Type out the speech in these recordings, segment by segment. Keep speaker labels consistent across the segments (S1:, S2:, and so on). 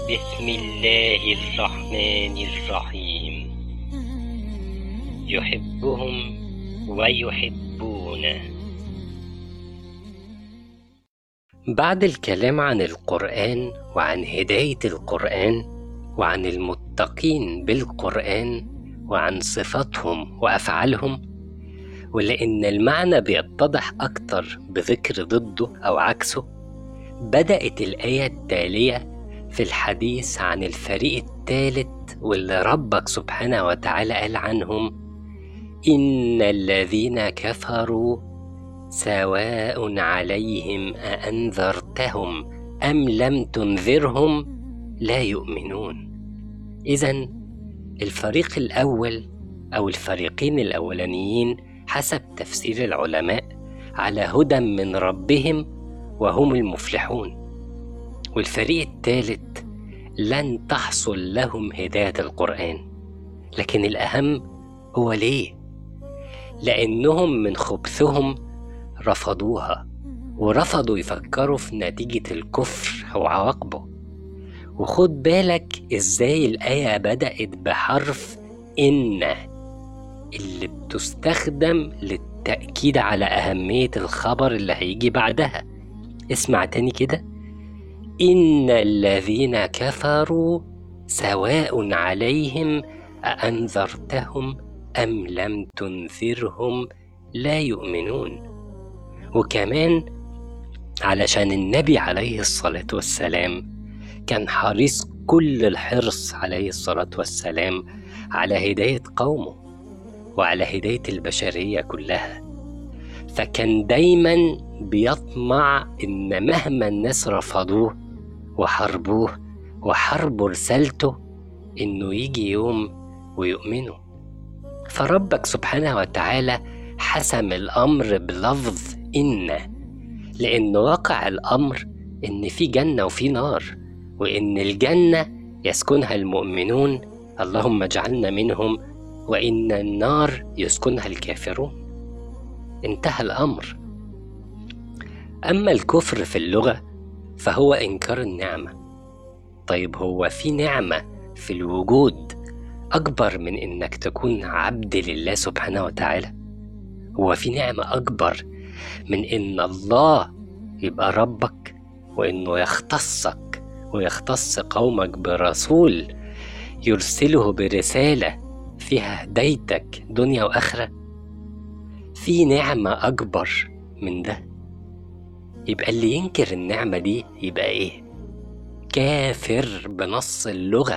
S1: بسم الله الرحمن الرحيم يحبهم ويحبونه بعد الكلام عن القرآن وعن هداية القرآن وعن المتقين بالقرآن وعن صفاتهم وأفعالهم ولأن المعنى بيتضح أكتر بذكر ضده أو عكسه بدأت الآية التالية في الحديث عن الفريق الثالث واللي ربك سبحانه وتعالى قال عنهم إن الذين كفروا سواء عليهم أأنذرتهم أم لم تنذرهم لا يؤمنون إذا الفريق الأول أو الفريقين الأولانيين حسب تفسير العلماء على هدى من ربهم وهم المفلحون والفريق الثالث لن تحصل لهم هداية القرآن لكن الأهم هو ليه؟ لأنهم من خبثهم رفضوها ورفضوا يفكروا في نتيجة الكفر وعواقبه وخد بالك ازاي الآية بدأت بحرف إن اللي بتستخدم للتأكيد على أهمية الخبر اللي هيجي بعدها اسمع تاني كده إن الذين كفروا سواء عليهم أأنذرتهم أم لم تنذرهم لا يؤمنون وكمان علشان النبي عليه الصلاة والسلام كان حريص كل الحرص عليه الصلاة والسلام على هداية قومه وعلى هداية البشرية كلها فكان دايما بيطمع إن مهما الناس رفضوه وحاربوه وحاربوا رسالته إنه يجي يوم ويؤمنوا فربك سبحانه وتعالى حسم الأمر بلفظ إن لأن واقع الأمر إن في جنة وفي نار وإن الجنة يسكنها المؤمنون اللهم اجعلنا منهم وإن النار يسكنها الكافرون انتهى الأمر أما الكفر في اللغة فهو إنكار النعمة طيب هو في نعمة في الوجود أكبر من إنك تكون عبد لله سبحانه وتعالى هو في نعمة أكبر من إن الله يبقى ربك وإنه يختصك ويختص قومك برسول يرسله برسالة فيها هدايتك دنيا وآخرة في نعمة أكبر من ده يبقى اللي ينكر النعمة دي يبقى إيه؟ كافر بنص اللغة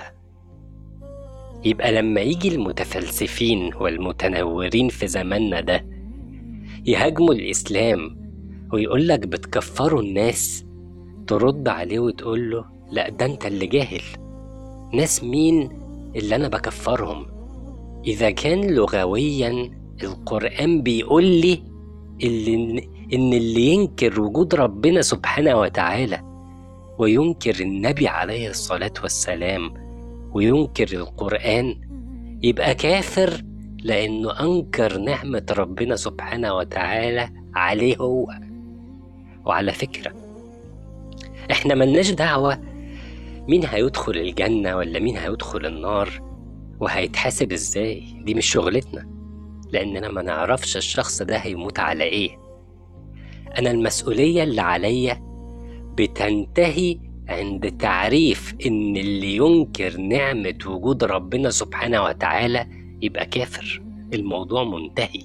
S1: يبقى لما يجي المتفلسفين والمتنورين في زماننا ده يهاجموا الإسلام ويقولك بتكفروا الناس ترد عليه وتقول له لا ده انت اللي جاهل ناس مين اللي انا بكفرهم اذا كان لغويا القرآن بيقول لي اللي ان اللي ينكر وجود ربنا سبحانه وتعالى وينكر النبي عليه الصلاة والسلام وينكر القرآن يبقى كافر لأنه أنكر نعمة ربنا سبحانه وتعالى عليه هو وعلى فكرة احنا ملناش دعوة مين هيدخل الجنة ولا مين هيدخل النار وهيتحاسب ازاي دي مش شغلتنا لأننا ما نعرفش الشخص ده هيموت على ايه أنا المسؤولية اللي عليا بتنتهي عند تعريف إن اللي ينكر نعمة وجود ربنا سبحانه وتعالى يبقى كافر الموضوع منتهي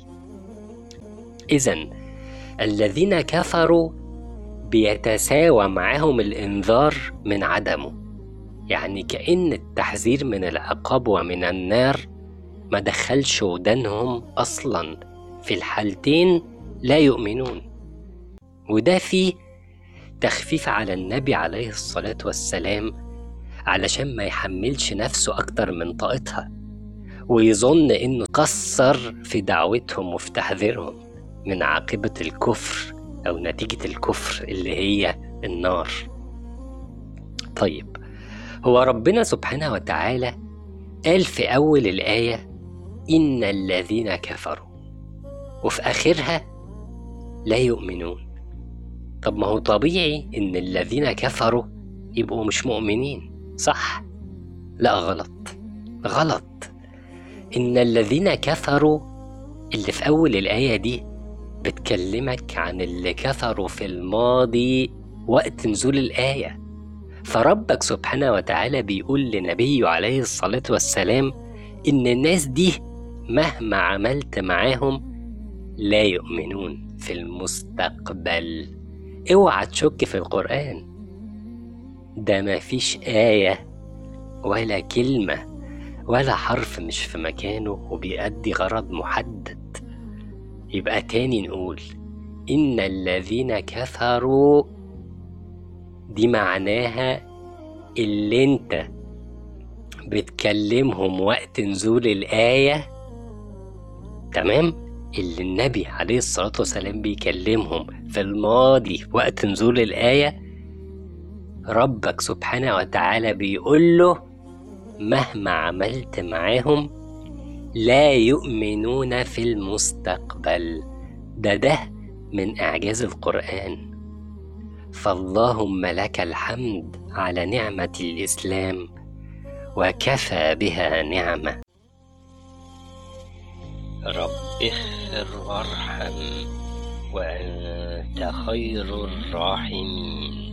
S1: إذا الذين كفروا بيتساوى معاهم الإنذار من عدمه يعني كأن التحذير من العقاب ومن النار ما دخلش ودانهم أصلا في الحالتين لا يؤمنون وده فيه تخفيف على النبي عليه الصلاة والسلام علشان ما يحملش نفسه أكتر من طاقتها ويظن إنه قصر في دعوتهم وفي تحذيرهم من عاقبة الكفر أو نتيجة الكفر اللي هي النار طيب هو ربنا سبحانه وتعالى قال في أول الآية إن الذين كفروا وفي آخرها لا يؤمنون طب ما هو طبيعي إن الذين كفروا يبقوا مش مؤمنين صح لا غلط غلط إن الذين كفروا اللي في أول الآية دي بتكلمك عن اللي كفروا في الماضي وقت نزول الآية فربك سبحانه وتعالى بيقول لنبيه عليه الصلاة والسلام إن الناس دي مهما عملت معاهم لا يؤمنون في المستقبل اوعى تشك في القرآن ده ما فيش آية ولا كلمة ولا حرف مش في مكانه وبيأدي غرض محدد يبقى تاني نقول إن الذين كفروا دي معناها اللي انت بتكلمهم وقت نزول الآية تمام اللي النبي عليه الصلاة والسلام بيكلمهم في الماضي وقت نزول الآية ربك سبحانه وتعالى بيقول له مهما عملت معاهم لا يؤمنون في المستقبل ده ده من إعجاز القرآن فاللهم لك الحمد على نعمة الإسلام وكفى بها نعمة رب اغفر وارحم وأنت خير الراحمين